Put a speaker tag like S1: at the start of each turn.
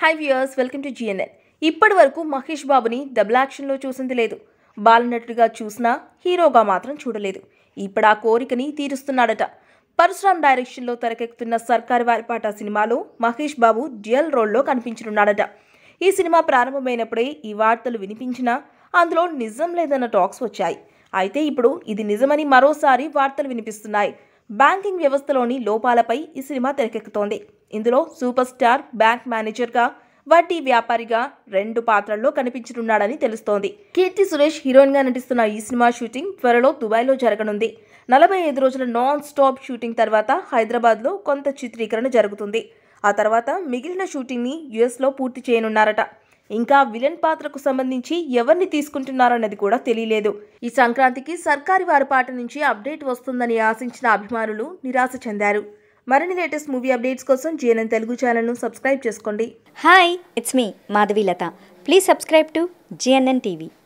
S1: high viewers welcome to GNN ఇప్పటి వరకు మహేష్ బాబుని డబుల్ యాక్షన్లో చూసింది లేదు బాలనటుడిగా చూసినా హీరోగా మాత్రం చూడలేదు ఇప్పుడు ఆ కోరికని తీరుస్తున్నాడట పరశురామ్ డైరెక్షన్లో తెరకెక్కుతున్న సర్కారు వారిపాట సినిమాలో మహేష్ బాబు డ్యూయల్ రోల్లో కనిపించనున్నాడట ఈ సినిమా ప్రారంభమైనప్పుడే ఈ వార్తలు వినిపించినా అందులో నిజం లేదన్న టాక్స్ వచ్చాయి అయితే ఇప్పుడు ఇది నిజమని మరోసారి వార్తలు వినిపిస్తున్నాయి బ్యాంకింగ్ వ్యవస్థలోని లోపాలపై ఈ సినిమా తెరకెక్కుతోంది ఇందులో సూపర్ స్టార్ బ్యాంక్ మేనేజర్గా వడ్డీ వ్యాపారిగా రెండు పాత్రల్లో కనిపించనున్నాడని తెలుస్తోంది కీర్తి సురేష్ హీరోయిన్ గా నటిస్తున్న ఈ సినిమా షూటింగ్ త్వరలో దుబాయ్లో జరగనుంది నలభై ఐదు రోజుల నాన్ స్టాప్ షూటింగ్ తర్వాత హైదరాబాద్లో కొంత చిత్రీకరణ జరుగుతుంది ఆ తర్వాత మిగిలిన షూటింగ్ని యుఎస్లో పూర్తి చేయనున్నారట ఇంకా విలన్ పాత్రకు సంబంధించి ఎవరిని తీసుకుంటున్నారన్నది కూడా తెలియలేదు ఈ సంక్రాంతికి సర్కారి వారి పాట నుంచి అప్డేట్ వస్తుందని ఆశించిన అభిమానులు నిరాశ చెందారు మరిన్ని లేటెస్ట్ మూవీ అప్డేట్స్ కోసం జిఎన్ఎన్ తెలుగు ఛానల్ను సబ్స్క్రైబ్ చేసుకోండి
S2: hi it's me Madhavi Latha please subscribe to GNN TV